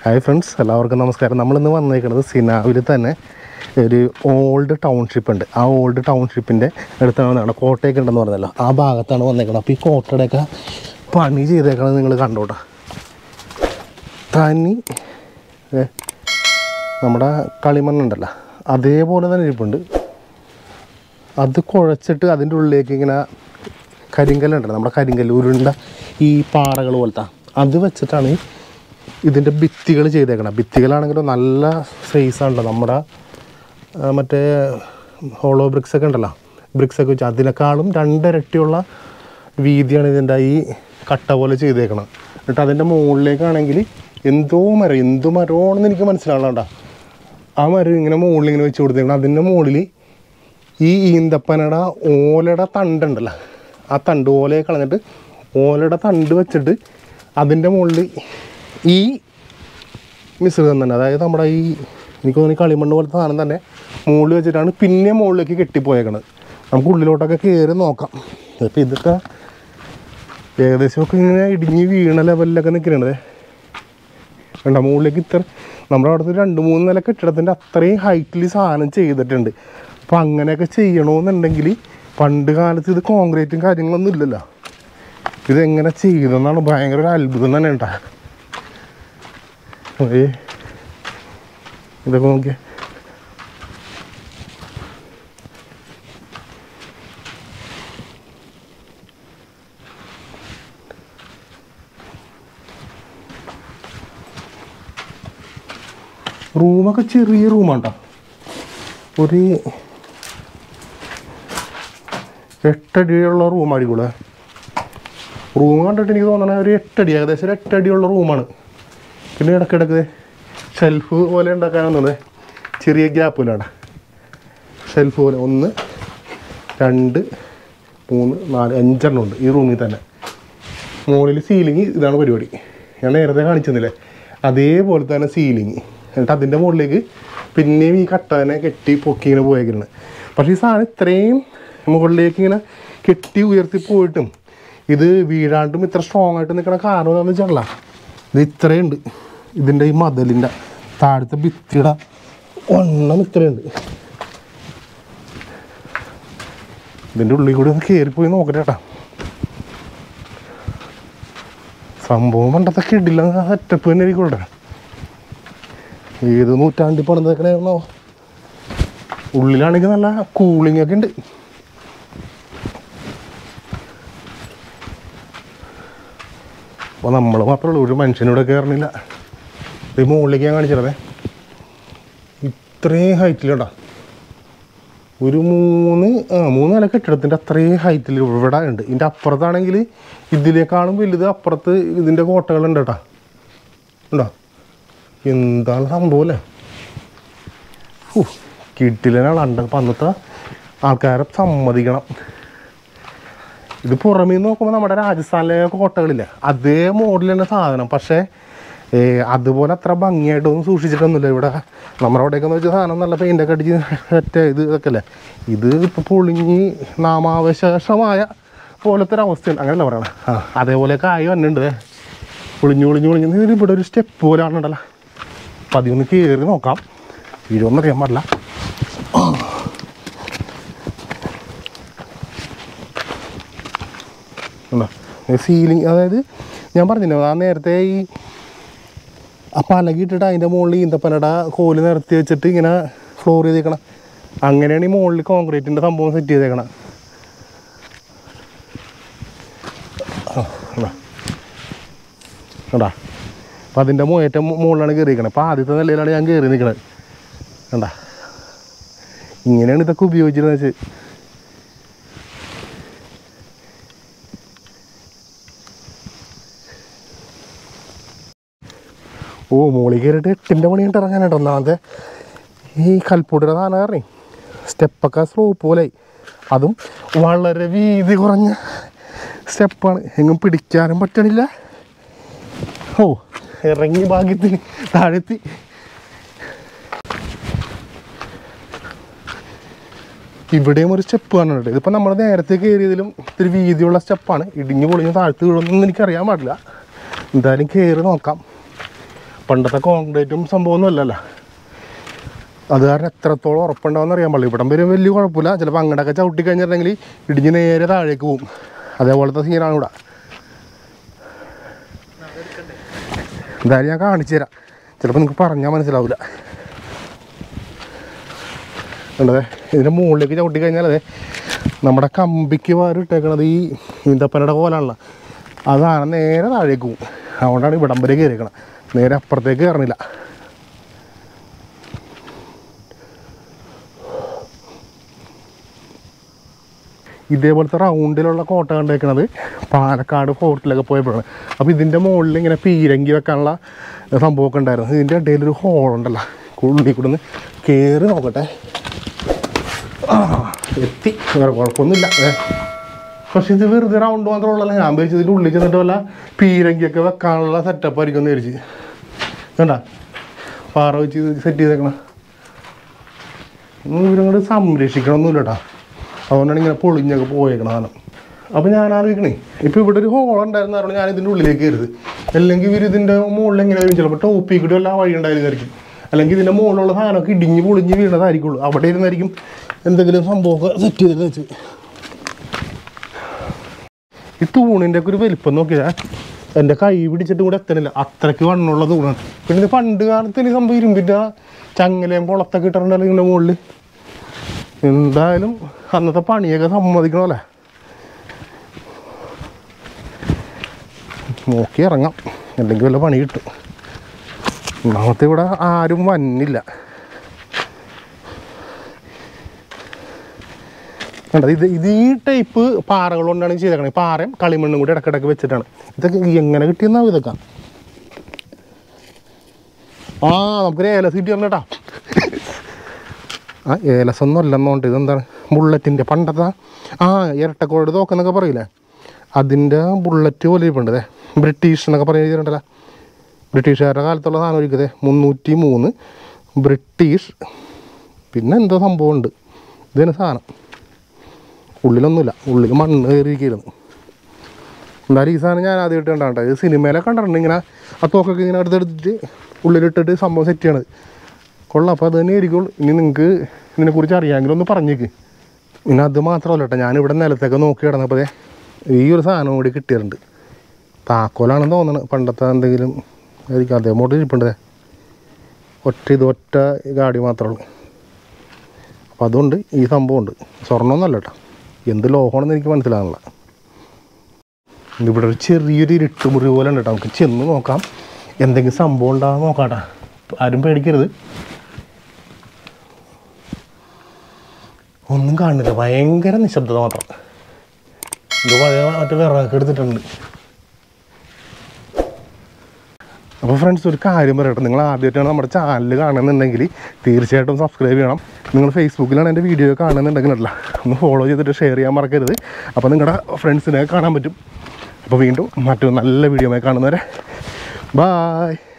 Hi friends എല്ലാവർക്കും നമസ്കാരം നമ്മളിന്ന് വന്നേക്കുന്നത് സിനാവിൽ തന്നെ ഒരു ഓൾഡ് ടൗൺഷിപ്പ് ഉണ്ട് ആ ഓൾഡ് ടൗൺഷിപ്പിൻ്റെ അടുത്താണ് വന്നേക്കണം കോട്ടയൊക്കെ ഉണ്ടെന്ന് പറഞ്ഞല്ലോ ആ ഭാഗത്താണ് വന്നേക്കുന്നത് അപ്പോൾ ഈ കോട്ടയുടെയൊക്കെ പണി ചെയ്തേക്കണത് നിങ്ങൾ കണ്ടോട്ടെ തനി ഏ, നമ്മുടെ കളിമണ്ണുണ്ടല്ലോ അതേപോലെ തന്നെ ഇരിപ്പുണ്ട് അത് കുഴച്ചിട്ട് അതിൻ്റെ ഉള്ളിലേക്ക് ഇങ്ങനെ കരിങ്കല്ലുണ്ടല്ലോ നമ്മുടെ കരിങ്കല്ല് ഉരുണ്ട ഈ പാറകൾ പോലത്തെ അത് വെച്ചിട്ടാണ് ഈ ഇതിൻ്റെ ഭിത്തികൾ ചെയ്തേക്കണം ഭിത്തികളാണെങ്കിലും നല്ല സൈസാണല്ലോ നമ്മുടെ ആ, മറ്റേ ഹോളോ ബ്രിക്സ് ഒക്കെ ഉണ്ടല്ലോ ബ്രിക്സ് ഒക്കെ വെച്ച് അതിനേക്കാളും രണ്ടിരട്ടിയുള്ള വീതിയാണ് ഇതിൻ്റെ ഈ കട്ട പോലെ ചെയ്തേക്കണം എന്നിട്ട് അതിൻ്റെ മുകളിലേക്കാണെങ്കിൽ എന്തോ മരം എന്തോ മരമാണെന്ന് എനിക്ക് മനസ്സിലാവണ്ട ആ മരം ഇങ്ങനെ മുകളിൽ ഇങ്ങനെ വെച്ച് കൊടുത്തേക്കണം അതിൻ്റെ മുകളിൽ ഈ ഈന്തപ്പനയുടെ ഓലയുടെ തണ്ടുണ്ടല്ലോ ആ തണ്ട് ഓലയെ കളഞ്ഞിട്ട് ഓലയുടെ തണ്ട് വെച്ചിട്ട് അതിൻ്റെ മുകളിൽ ഈ മിശ്രിതം തന്നെ അതായത് നമ്മുടെ ഈ എനിക്ക് തോന്നി കളിമണ്ണ് പോലത്തെ സാധനം തന്നെ മുകളിൽ വെച്ചിട്ടാണ് പിന്നെ മുകളിലേക്ക് കെട്ടിപ്പോയേക്കണത് നമുക്ക് ഉള്ളിലോട്ടൊക്കെ കയറി നോക്കാം അപ്പോൾ ഇതൊക്കെ ഏകദേശമൊക്കെ ഇങ്ങനെ ഇടിഞ്ഞ് വീണ ലെവലിലൊക്കെ നിൽക്കണത് വേണ്ട മുകളിലേക്ക് ഇത്ര നമ്മുടെ അവിടുത്തെ രണ്ട് മൂന്ന് നില കെട്ടിടത്തിൻ്റെ അത്രയും ഹൈറ്റിൽ സാധനം ചെയ്തിട്ടുണ്ട് അപ്പോൾ അങ്ങനെയൊക്കെ ചെയ്യണമെന്നുണ്ടെങ്കിൽ പണ്ട് കാലത്ത് ഇത് കോൺക്രീറ്റും കാര്യങ്ങളൊന്നും ഇല്ലല്ലോ ഇതെങ്ങനെ ചെയ്തെന്നാണ് ഭയങ്കര ഒരു അത്ഭുതം തന്നെ കേട്ടാ ഏ ഇതൊക്കെ നോക്കിയേ റൂമൊക്കെ ചെറിയ റൂമാട്ടോ ഒരു എട്ടടിയുള്ള റൂം അടിക്കൂടെ റൂം കണ്ടിട്ട് എനിക്ക് തോന്നണ ഒരു എട്ടടി ഏകദേശം ഒരു എട്ടടിയുള്ള റൂമാണ് പിന്നെ ഇടയ്ക്കിടയ്ക്ക് ഷെൽഫ് പോലെ ഉണ്ടാക്കാനൊന്നത് ചെറിയ ഗ്യാപ്പിലാണ് ഷെൽഫ് പോലെ ഒന്ന് രണ്ട് മൂന്ന് നാല് അഞ്ചെണ്ണം ഉണ്ട് ഈ റൂമിൽ തന്നെ മുകളിൽ സീലിംഗ് ഇതാണ് പരിപാടി ഞാൻ നേരത്തെ കാണിച്ചെന്നില്ലേ അതേപോലെ തന്നെ സീലിംഗ് എന്നിട്ട് അതിൻ്റെ മുകളിലേക്ക് പിന്നെയും ഈ കട്ട തന്നെ കെട്ടി പൊക്കി ഇങ്ങനെ പോയേക്കുന്നത് പക്ഷേ ഈ സാധനം ഇത്രയും മുകളിലേക്ക് ഇങ്ങനെ കെട്ടി ഉയർത്തി പോയിട്ടും ഇത് വീഴാണ്ടും ഇത്ര സ്ട്രോങ് ആയിട്ട് നിൽക്കണ കാരണം എന്താണെന്ന് വെച്ചാൽ ഇത് ഇത്രയുണ്ട് ഇതിൻ്റെ ഈ മതിലിൻ്റെ താഴത്തെ ഭിത്തിയുടെ ഒണ്ണം ഇത്രയുണ്ട് ഇതിൻ്റെ ഉള്ളിൽ കൂടി ഒന്ന് കയറിപ്പോയി നോക്കട്ടെ ചേട്ടാ സംഭവം പണ്ടത്തെ കിടില്ല സെറ്റപ്പ് തന്നെ ആയിക്കോട്ടെ ഏത് നൂറ്റാണ്ടിൽ പണിതേക്കണോ ഉള്ളിലാണെങ്കിൽ നല്ല കൂളിംഗ് ഒക്കെ ഉണ്ട് അപ്പോൾ നമ്മൾ മാത്രമേ ഉള്ളൂ ഒരു മനുഷ്യനോട് കയറണില്ല ഇത് മുകളിലേക്ക് ഞാൻ കാണിച്ചിടേ ഇത്രയും ഹൈറ്റിലടാ ഒരു മൂന്ന് ആ മൂന്ന് നില കെട്ടിടത്തിൻ്റെ അത്രയും ഹൈറ്റിൽ ഇവിടെ ഉണ്ട് ഇതിൻ്റെ അപ്പുറത്താണെങ്കിൽ ഇതിലേക്കാളും വലുത് അപ്പുറത്ത് ഇതിൻ്റെ കോട്ടകളുണ്ട് കേട്ടോ ഉണ്ടോ എന്താണ് സംഭവം അല്ലേ കിട്ടിലാണ് ഉണ്ട് അപ്പം അന്നത്തെ ആൾക്കാരെ സമ്മതിക്കണം ഇത് പുറമേ നിന്ന് നോക്കുമ്പോൾ നമ്മുടെ രാജസ്ഥാനിലെ കോട്ടകളില്ല അതേ മോഡൽ തന്നെ സാധനം പക്ഷേ ഏ, അതുപോലെ അത്ര ഭംഗിയായിട്ടൊന്നും സൂക്ഷിച്ചിട്ടൊന്നുമില്ല ഇവിടെ നമ്മുടെ അവിടെയൊക്കെ വെച്ചാൽ സാധനം നല്ല പെയിൻ്റൊക്കെ അടിച്ച് സെറ്റ് ഇത് ഇതൊക്കെ അല്ലേ ഇത് ഇപ്പോൾ പൊളിഞ്ഞ് നാമാവശേഷമായ പോലത്തെ ഒരു അവസ്ഥയാണ് അങ്ങനെയല്ല പറയണേ ആ അതേപോലെയൊക്കെ ആയി വന്നിട്ടുണ്ട് ദേ. പൊളിഞ്ഞു പൊളിഞ്ഞു പൊളിഞ്ഞു ഇത് ഇവിടെ ഒരു സ്റ്റെപ്പ് പോലെ ആണുണ്ടല്ലോ അപ്പം അതിൽ കയറി നോക്കാം വീഴൊന്നും അറിയാൻ പാടില്ല ഉണ്ടോ സീലിംഗ് അതായത് ഞാൻ പറഞ്ഞില്ലേ ആ നേരത്തെ ഈ ആ പലക ഇട്ടിട്ട് അതിൻ്റെ മുകളിൽ ഈന്തപ്പനട കോല് നിരത്തി വെച്ചിട്ട് ഇങ്ങനെ ഫ്ലോർ ചെയ്തേക്കണം അങ്ങനെയാണ് ഈ മുകളിൽ കോൺക്രീറ്റിൻ്റെ സംഭവം സെറ്റ് ചെയ്തേക്കണം കണ്ടാ അപ്പം അതിൻ്റെ ഏറ്റവും മുകളിലാണ് കയറിയിരിക്കണത് അപ്പോൾ ആദ്യത്തെ നിലയിലാണ് ഞാൻ കയറി നിൽക്കണത് കണ്ടാ ഇങ്ങനെയാണ് ഇതൊക്കെ ഉപയോഗിച്ചിരുന്നത് വെച്ച് ഓ മുകളിൽ കയറിയിട്ട് എട്ടിൻ്റെ മണി കണ്ടിട്ട് ഇറങ്ങാനായിട്ട് ഒന്നാമത്തെ ഈ കൽപ്പൂട്ടിയുടെ സാധനം കയറി സ്റ്റെപ്പൊക്കെ സ്ലോപ്പ് പോലെ അതും വളരെ വീതി കുറഞ്ഞ സ്റ്റെപ്പാണ് എങ്ങും പിടിക്കാനും പറ്റണില്ല ഓ ഇറങ്ങി ഭാഗ്യത്തിന് താഴെത്തി ഇവിടെയും ഒരു സ്റ്റെപ്പ് കാണുന്നുണ്ട് ഇതിപ്പോൾ നമ്മൾ നേരത്തെ കയറിയതിലും ഇത്തിരി വീതിയുള്ള സ്റ്റെപ്പാണ് ഇടിഞ്ഞു പൊളിഞ്ഞ് താഴ്ത്ത് വീഴുമെന്നൊന്നും എനിക്കറിയാൻ പാടില്ല എന്തായാലും കയറി നോക്കാം പണ്ടത്തെ കോൺക്രീറ്റും സംഭവമൊന്നും അല്ലല്ലോ അത് കാരണം എത്രത്തോളം ഉറപ്പുണ്ടാവുമെന്ന് അറിയാൻ പാടില്ല ഇവിടം വരെ വലിയ കുഴപ്പമില്ല ചിലപ്പോൾ അങ്ങോട്ടൊക്കെ ചവിട്ടി കഴിഞ്ഞിട്ടുണ്ടെങ്കിൽ ഇടിഞ്ഞ് നേരെ താഴേക്ക് പോകും അതേപോലത്തെ സീനാണ് ഇവിടെ എന്തായാലും ഞാൻ കാണിച്ചു തരാം ചിലപ്പോൾ നിങ്ങൾക്ക് പറഞ്ഞാൽ മനസ്സിലാവില്ല ഉണ്ടതെ ഇതിൻ്റെ മുകളിലേക്ക് ചവിട്ടി കഴിഞ്ഞാൽ അതെ നമ്മുടെ കമ്പിക്ക് വാരി ഇട്ടേക്കണത് ഈ ഈന്തപ്പനയുടെ കോലാണല്ലോ അതാണ് നേരെ താഴേക്ക് പോകും അതുകൊണ്ടാണ് ഇവിടം വരെ കയറിയേക്കണം നേരെ അപ്പുറത്തേക്ക് കയറണില്ല ഇതേപോലത്തെ റൗണ്ടിലുള്ള കോട്ട കണ്ടേക്കണത് പാലക്കാട് ഫോർട്ടിലൊക്കെ പോയപ്പോഴാണ് അപ്പോൾ ഇതിൻ്റെ മുകളിൽ ഇങ്ങനെ പീരങ്കി വെക്കാനുള്ള സംഭവമൊക്കെ ഉണ്ടായിരുന്നു ഇതിൻ്റെ ഇടയിൽ ഒരു ഹോളുണ്ടല്ലോ ഉള്ളിൽ കൂടെ ഒന്ന് കയറി നോക്കട്ടെ ആ എത്തി വേറെ കുഴപ്പമൊന്നുമില്ല ഏ. പക്ഷെ ഇത് വെറുതെ റൗണ്ട് മാത്രമേ ഉള്ളല്ലോ ഞാൻ വിചാരിച്ചു ഇതിൻ്റെ ഉള്ളിൽ ചെന്നിട്ട് വല്ല പീരങ്കിയൊക്കെ വെക്കാനുള്ള സെറ്റപ്പ് ആയിരിക്കും എന്ന് വിചാരിച്ച് വേണ്ട പാറ വെച്ച് സെറ്റ് ചെയ്തേക്കണം ഇവരങ്ങോട്ട് സംരക്ഷിക്കണമൊന്നുമില്ല കേട്ടോ അതുകൊണ്ടാണ് ഇങ്ങനെ പൊളിഞ്ഞൊക്കെ പോയേക്കണം സാധനം അപ്പോൾ ഞാൻ ആലോചിക്കണേ ഇപ്പോൾ ഇവിടെ ഒരു ഹോൾ ഉണ്ടായിരുന്ന കാരണം ഞാൻ ഇതിൻ്റെ ഉള്ളിലേക്ക് കയറുത് അല്ലെങ്കിൽ ഇവർ ഇതിൻ്റെ മുകളിൽ എങ്ങനെ വരും ചിലപ്പോൾ ടോപ്പിൽ കൂടി വല്ല വഴി ഉണ്ടായിരുന്നായിരിക്കും അല്ലെങ്കിൽ ഇതിൻ്റെ മുകളിലുള്ള സാധനമൊക്കെ ഇടിഞ്ഞ് പൊളിഞ്ഞ് വീണതായിരിക്കുള്ളൂ അവിടെ ഇരുന്നായിരിക്കും എന്തെങ്കിലും സംഭവമൊക്കെ സെറ്റ് ചെയ്തിട്ട് വെച്ച് ഈ തൂണിൻ്റെ ഒക്കെ ഒരു വലിപ്പം നോക്കിയാൽ എൻ്റെ കൈ പിടിച്ചിട്ട് കൂടെ എത്തണില്ല അത്രയ്ക്ക് വണ്ണമുള്ള തൂണാണ് പിന്നെ ഇത് പണ്ട് കാലത്ത് ഈ സംഭവം ഇരുമ്പിൻ്റെ ചങ്ങലയും പൊളത്തൊക്കെ ഇട്ടിട്ടുണ്ടല്ലോ ഇതിൻ്റെ മുകളിൽ എന്തായാലും അന്നത്തെ പണിയൊക്കെ സമ്മതിക്കണമല്ലേ നോക്കി ഇറങ്ങാം അല്ലെങ്കിൽ വല്ല പണി കിട്ടും ഒന്നാമത്തെ ഇവിടെ ആരും വന്നില്ല കണ്ടോ ഇത് ഇത് ഈ ടൈപ്പ് പാറകൾ കൊണ്ടാണ് ചെയ്തേക്കണത് ഈ പാറയും കളിമണ്ണും കൂടി ഇടക്കിടക്ക് വെച്ചിട്ടാണ് ഇതൊക്കെ എങ്ങനെ കിട്ടിയെന്നാവും ഇതൊക്കെ ആ നമുക്കൊരു ഏലസ് കിട്ടിയിരുന്നു കേട്ടാ ആ ഏലസ് ഒന്നും അല്ലെന്നോണ്ട് ഇതെന്താണ് ബുള്ളറ്റിൻ്റെ പണ്ടത്തെ ആ ഇരട്ടക്കോട് തോക്കെന്നൊക്കെ പറയില്ലേ അതിൻ്റെ ബുള്ളറ്റ് പോലെ ഇരിപ്പുണ്ട് ദേ ബ്രിട്ടീഷ് എന്നൊക്കെ പറയുന്നുണ്ടല്ലോ ബ്രിട്ടീഷുകാരുടെ കാലത്തുള്ള സാധനം ഒരിക്കതേ മുന്നൂറ്റി മൂന്ന് ബ്രിട്ടീഷ് പിന്നെ എന്തോ സംഭവമുണ്ട് ഇതാണ് സാധനം ഉള്ളിലൊന്നുമില്ല ഉള്ളിൽ മണ്ണ് കയറിയിരിക്കുന്നു എന്തായാലും ഈ സാധനം ഞാൻ ആദ്യമായിട്ട് കണ്ടാണ് ഇത് സിനിമയിലൊക്കെ കണ്ടിട്ടുണ്ട് ഇങ്ങനെ ആ തോക്കൊക്കെ ഇങ്ങനെ അടുത്തെടുത്തിട്ട് ഉള്ളിലിട്ടിട്ട് സംഭവം സെറ്റ് ചെയ്യണത് കൊള്ളാം അപ്പോൾ അത് തന്നെ ആയിരിക്കും ഇനി നിങ്ങൾക്ക് ഇതിനെക്കുറിച്ച് അറിയാമെങ്കിൽ ഒന്ന് പറഞ്ഞേക്ക് പിന്നെ അത് മാത്രമല്ല കേട്ടോ ഞാനിവിടെ നിലത്തൊക്കെ നോക്കി കിടന്നപ്പോൾ ദേ ഈ ഒരു സാധനം കൂടി കിട്ടിയിട്ടുണ്ട് താക്കോലാണെന്ന് തോന്നുന്നത് പണ്ടത്തെ എന്തെങ്കിലും ആയിരിക്കും അതേ മോട്ട് ഇരിപ്പുണ്ട് ദേ. ഒറ്റ ഇത് ഒറ്റ ഗാഡി മാത്രമേ ഉള്ളൂ അപ്പോൾ അതുകൊണ്ട് ഈ സംഭവമുണ്ട് സ്വർണ്ണമൊന്നുമല്ല കേട്ടോ എന്ത് ലോഹമാണെന്ന് എനിക്ക് മനസ്സിലാകണില്ല ഇവിടെ ഒരു ചെറിയൊരു ഇരുട്ടുമുറി പോലെ ഉണ്ട് കേട്ടോ നമുക്ക് ചെന്ന് നോക്കാം എന്തെങ്കിലും സംഭവം ഉണ്ടാകാൻ നോക്കാട്ടാ ആരും പേടിക്കരുത് ഒന്നും കാണുന്നില്ല ഭയങ്കര നിശബ്ദത മാത്രം ഇത് പഴയ മറ്റേ വിറകൊക്കെ എടുത്തിട്ടുണ്ട് അപ്പോൾ ഫ്രണ്ട്സ് ഒരു കാര്യം പറയട്ടെ നിങ്ങൾ ആദ്യമായിട്ടാണ് നമ്മുടെ ചാനൽ കാണുന്നുണ്ടെങ്കിൽ തീർച്ചയായിട്ടും സബ്സ്ക്രൈബ് ചെയ്യണം നിങ്ങൾ ഫേസ്ബുക്കിലാണ് എൻ്റെ വീഡിയോ കാണുന്നുണ്ടെങ്കിൽ അല്ല ഒന്ന് ഫോളോ ചെയ്തിട്ട് ഷെയർ ചെയ്യാൻ മറക്കരുത് അപ്പോൾ നിങ്ങളുടെ ഫ്രണ്ട്സിനെ കാണാൻ പറ്റും അപ്പോൾ വീണ്ടും മറ്റൊരു നല്ല വീഡിയോ കാണുന്നവരെ ബായ്